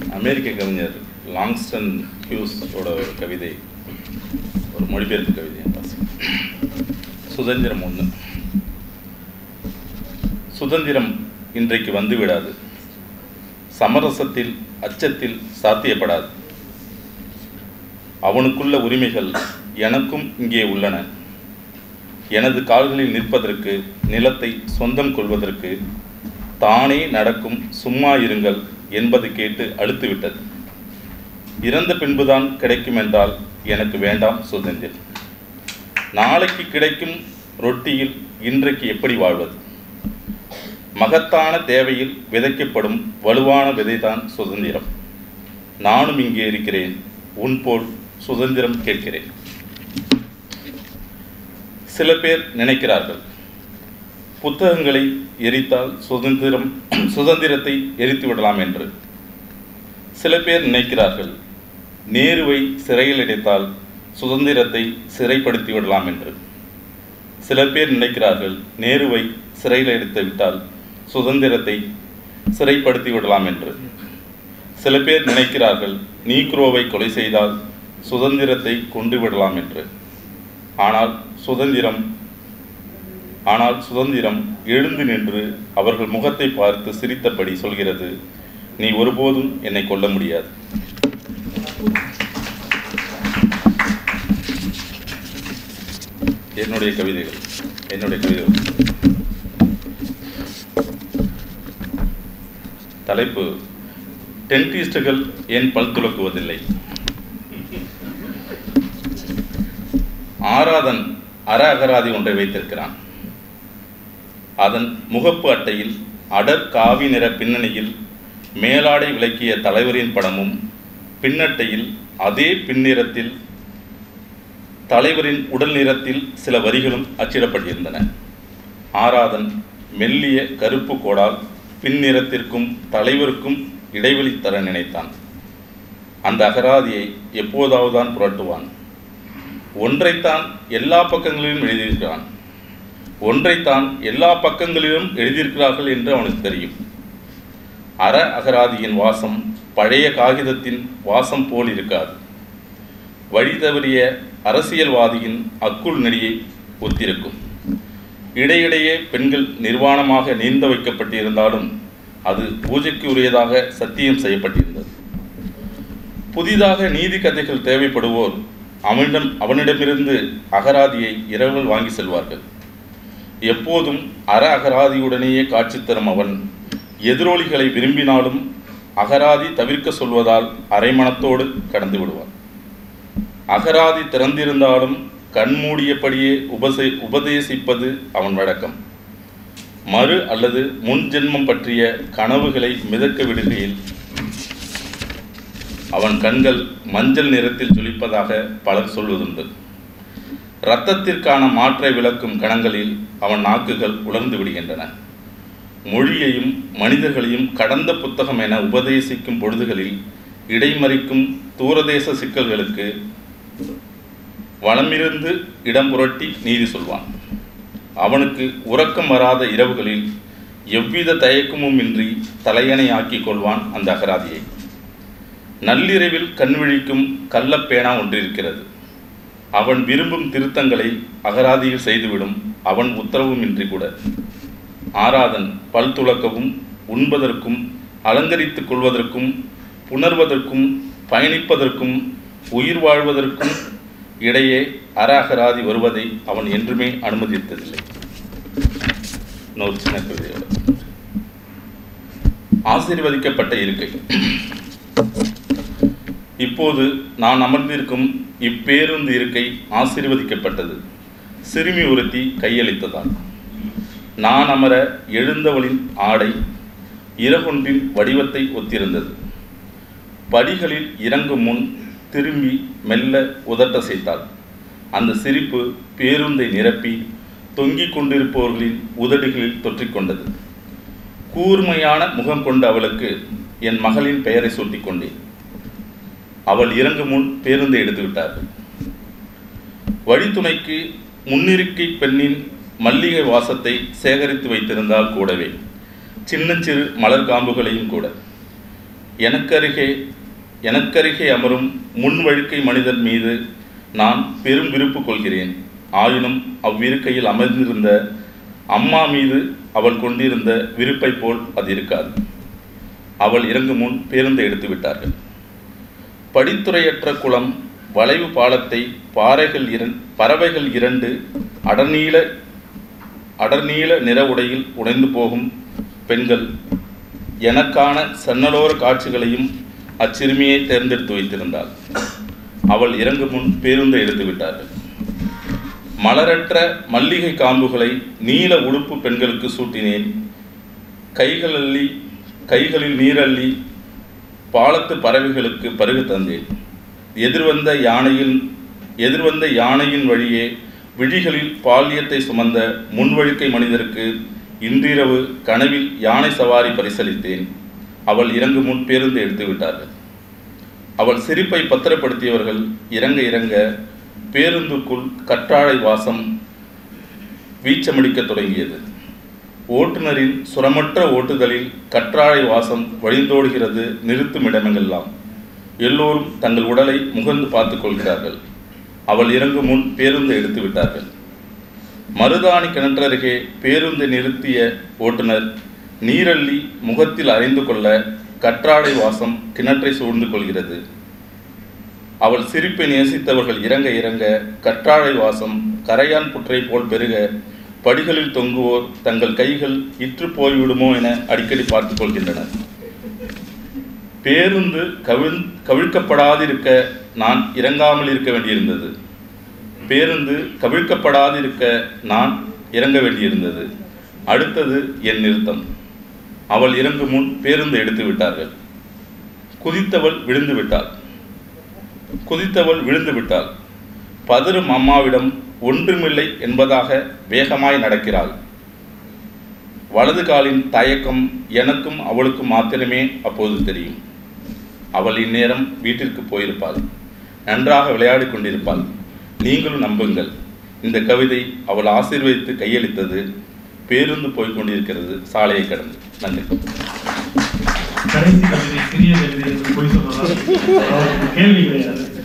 அமெரிக்க கவிஞர் லாங்ஸ்டன் ஹியூஸோட ஒரு கவிதை ஒரு மொழிபெயர்ப்பு கவிதை வாசிக்கிறேன். சுதந்திரம் ஒன்று சுதந்திரம் இன்றைக்கு வந்துவிடாது சமரசத்தில் அச்சத்தில் சாத்தியப்படாது அவனுக்குள்ள உரிமைகள் எனக்கும் இங்கே உள்ளன எனது கால்களில் நிற்பதற்கு நிலத்தை சொந்தம் கொள்வதற்கு தானே நடக்கும் சும்மா இருங்கள் என்பது கேட்டு அழுத்துவிட்டது இறந்த பின்புதான் கிடைக்கும் என்றால் எனக்கு வேண்டாம் சுதந்திரம் நாளைக்கு கிடைக்கும் ரொட்டியில் இன்றைக்கு எப்படி வாழ்வது மகத்தான தேவையில் விதைக்கப்படும் வலுவான விதைதான் சுதந்திரம் நானும் இங்கே இருக்கிறேன் உன் போல் சுதந்திரம் கேட்கிறேன் சில பேர் நினைக்கிறார்கள் புத்தகங்களை எரித்தால் சுதந்திரம் சுதந்திரத்தை எரித்து விடலாம் என்று சில பேர் நினைக்கிறார்கள் நேருவை சிறையில் அடைத்தால் சுதந்திரத்தை சிறைப்படுத்தி விடலாம் என்று சில பேர் நினைக்கிறார்கள் நேருவை சிறையில் அடைத்து விட்டால் சுதந்திரத்தை சிறைப்படுத்தி விடலாம் என்று சில பேர் நினைக்கிறார்கள் நீக்ரோவை கொலை செய்தால் சுதந்திரத்தை கொண்டு விடலாம் என்று ஆனால் சுதந்திரம் ஆனால் சுதந்திரம் எழுந்து நின்று அவர்கள் முகத்தை பார்த்து சிரித்தபடி சொல்கிறது நீ ஒருபோதும் என்னை கொல்ல முடியாது என்னுடைய கவிதைகள் என்னுடைய கவிதைகள் தலைப்பு டென்டிஸ்டுகள் ஏன் பல் துலக்குவதில்லை ஆராதன் அற அகராதி ஒன்றை வைத்திருக்கிறான் அதன் முகப்பு அட்டையில் அடர் காவி நிற பின்னணியில் மேலாடை விளக்கிய தலைவரின் படமும் பின்னட்டையில் அதே பின்னிறத்தில் தலைவரின் உடல் நிறத்தில் சில வரிகளும் அச்சிடப்பட்டிருந்தன ஆராதன் மெல்லிய கருப்பு கோடால் பின்னிறத்திற்கும் தலைவருக்கும் இடைவெளி தர நினைத்தான் அந்த அகராதியை எப்போதாவதுதான் புரட்டுவான் ஒன்றைத்தான் எல்லா பக்கங்களிலும் எழுதியிருக்கிறான் ஒன்றைத்தான் எல்லா பக்கங்களிலும் எழுதியிருக்கிறார்கள் என்று அவனுக்கு தெரியும் அற அகராதியின் வாசம் பழைய காகிதத்தின் வாசம் போல் இருக்காது வழி தவறிய அரசியல்வாதியின் அக்குள் நெடியை ஒத்திருக்கும் இடையிடையே பெண்கள் நிர்வாணமாக நீந்த வைக்கப்பட்டிருந்தாலும் அது பூஜைக்கு உரியதாக சத்தியம் செய்யப்பட்டிருந்தது புதிதாக நீதி கதைகள் தேவைப்படுவோர் அவனிடம் அவனிடமிருந்து அகராதியை இரவல் வாங்கி செல்வார்கள் எப்போதும் அற அகராதியுடனேயே காட்சி தரும் அவன் எதிரொலிகளை விரும்பினாலும் அகராதி தவிர்க்க சொல்வதால் அரைமனத்தோடு கடந்து விடுவான் அகராதி திறந்திருந்தாலும் கண்மூடியபடியே உபசை உபதேசிப்பது அவன் வழக்கம் மறு அல்லது முன் ஜென்மம் பற்றிய கனவுகளை மிதக்க விடுகையில் அவன் கண்கள் மஞ்சள் நிறத்தில் ஜொலிப்பதாக பலர் சொல்வதுண்டு இரத்தத்திற்கான மாற்றை விளக்கும் கணங்களில் அவன் நாக்குகள் உலர்ந்து விடுகின்றன மொழியையும் மனிதர்களையும் கடந்த புத்தகம் என உபதேசிக்கும் பொழுதுகளில் இடைமறிக்கும் தூரதேச சிக்கல்களுக்கு வளமிருந்து இடம் புரட்டி நீதி சொல்வான் அவனுக்கு உறக்கம் வராத இரவுகளில் எவ்வித தயக்கமும் இன்றி தலையணை ஆக்கிக் கொள்வான் அந்த அகராதியை நள்ளிரவில் கண்விழிக்கும் கள்ளப்பேனா ஒன்றிருக்கிறது அவன் விரும்பும் திருத்தங்களை அகராதியில் செய்துவிடும் அவன் உத்தரவும் இன்றி கூட ஆராதன் பல் துளக்கவும் உண்பதற்கும் அலங்கரித்துக் கொள்வதற்கும் புணர்வதற்கும் பயணிப்பதற்கும் உயிர் வாழ்வதற்கும் இடையே அற அகராதி வருவதை அவன் என்றுமே அனுமதித்ததில்லை இன்னொரு சின்ன கவிதையோட ஆசீர்வதிக்கப்பட்ட இருக்கை இப்போது நான் அமர்ந்திருக்கும் இப்பேருந்து இருக்கை ஆசீர்வதிக்கப்பட்டது சிறுமி ஒருத்தி கையளித்ததால் நான் அமர எழுந்தவளின் ஆடை இரகொன்றின் வடிவத்தை ஒத்திருந்தது படிகளில் இறங்கும் முன் திரும்பி மெல்ல உதட்ட செய்தாள் அந்த சிரிப்பு பேருந்தை நிரப்பி தொங்கிக் கொண்டிருப்பவர்களின் உதடுகளில் தொற்றிக்கொண்டது கூர்மையான முகம் கொண்ட அவளுக்கு என் மகளின் பெயரை சூட்டிக் கொண்டேன் அவள் இறங்கும் முன் பேருந்தை எடுத்து விட்டார்கள் வழித்துணைக்கு முன்னிருக்கை பெண்ணின் மல்லிகை வாசத்தை சேகரித்து வைத்திருந்தால் கூடவே சின்னஞ்சிறு மலர் காம்புகளையும் கூட எனக்கருகே எனக்கருகே அமரும் முன்வழுக்கை மனிதன் மீது நான் பெரும் விருப்பு கொள்கிறேன் ஆயினும் அவ்விருக்கையில் அமர்ந்திருந்த அம்மா மீது அவள் கொண்டிருந்த விருப்பை போல் அது இருக்காது அவள் இறங்கும் முன் பேருந்தை எடுத்து விட்டார்கள் படித்துறையற்ற குளம் வளைவு பாலத்தை பாறைகள் இரண் பறவைகள் இரண்டு அடர்நீல அடர்நீல நிற உடையில் உடைந்து போகும் பெண்கள் எனக்கான சன்னலோர காட்சிகளையும் அச்சிறுமியை தேர்ந்தெடுத்து வைத்திருந்தாள் அவள் இறங்கும் முன் பேருந்தை எடுத்து விட்டார்கள் மலரற்ற மல்லிகை காம்புகளை நீல உடுப்பு பெண்களுக்கு சூட்டினேன் கைகள் அள்ளி கைகளில் நீரள்ளி பாலத்து பறவைகளுக்கு பருகு தந்தேன் எதிர்வந்த யானையின் எதிர்வந்த யானையின் வழியே விழிகளில் பால்யத்தை சுமந்த முன்வழுக்கை மனிதருக்கு இன்றிரவு கனவில் யானை சவாரி பரிசளித்தேன் அவள் இறங்கு முன் பேருந்து எடுத்து விட்டார்கள் அவள் சிரிப்பை பத்திரப்படுத்தியவர்கள் இறங்க இறங்க பேருந்துக்குள் கற்றாழை வாசம் வீச்சமடிக்கத் தொடங்கியது ஓட்டுநரின் சுரமற்ற ஓட்டுதலில் கற்றாழை வாசம் வழிந்தோடுகிறது நிறுத்தும் இடமெல்லாம் எல்லோரும் தங்கள் உடலை முகந்து பார்த்துக் கொள்கிறார்கள் அவள் இறங்கும் முன் பேருந்து எடுத்து விட்டார்கள் மருதாணி கிணற்றருகே பேருந்து நிறுத்திய ஓட்டுநர் நீரள்ளி முகத்தில் அறைந்து கொள்ள கற்றாழை வாசம் கிணற்றை சூழ்ந்து கொள்கிறது அவள் சிரிப்பை நேசித்தவர்கள் இறங்க இறங்க கற்றாழை வாசம் கரையான் புற்றை போல் பெருக படிகளில் தொங்குவோர் தங்கள் கைகள் இற்று போய்விடுமோ என அடிக்கடி பார்த்துக் கொள்கின்றனர் பேருந்து கவிழ் கவிழ்க்கப்படாதிருக்க நான் இறங்காமல் இருக்க வேண்டியிருந்தது பேருந்து கவிழ்க்கப்படாதிருக்க நான் இறங்க வேண்டியிருந்தது அடுத்தது என் நிறுத்தம் அவள் இறங்கும் முன் பேருந்து எடுத்து விட்டார்கள் குதித்தவள் விழுந்து விட்டாள் குதித்தவள் விழுந்து விட்டாள் பதறும் அம்மாவிடம் ஒன்றுமில்லை என்பதாக வேகமாய் நடக்கிறாள் வலது காலின் தயக்கம் எனக்கும் அவளுக்கும் மாத்திரமே அப்போது தெரியும் அவள் இந்நேரம் வீட்டிற்கு போயிருப்பாள் நன்றாக விளையாடி கொண்டிருப்பாள் நீங்களும் நம்புங்கள் இந்த கவிதை அவள் ஆசீர்வதித்து கையளித்தது பேருந்து போய்க் கொண்டிருக்கிறது சாலையை கடந்து நன்றி கடைசி கவிதை சிறிய கவிதை என்று பொய் சொல்லலாம் அதாவது கேள்வி கிடையாது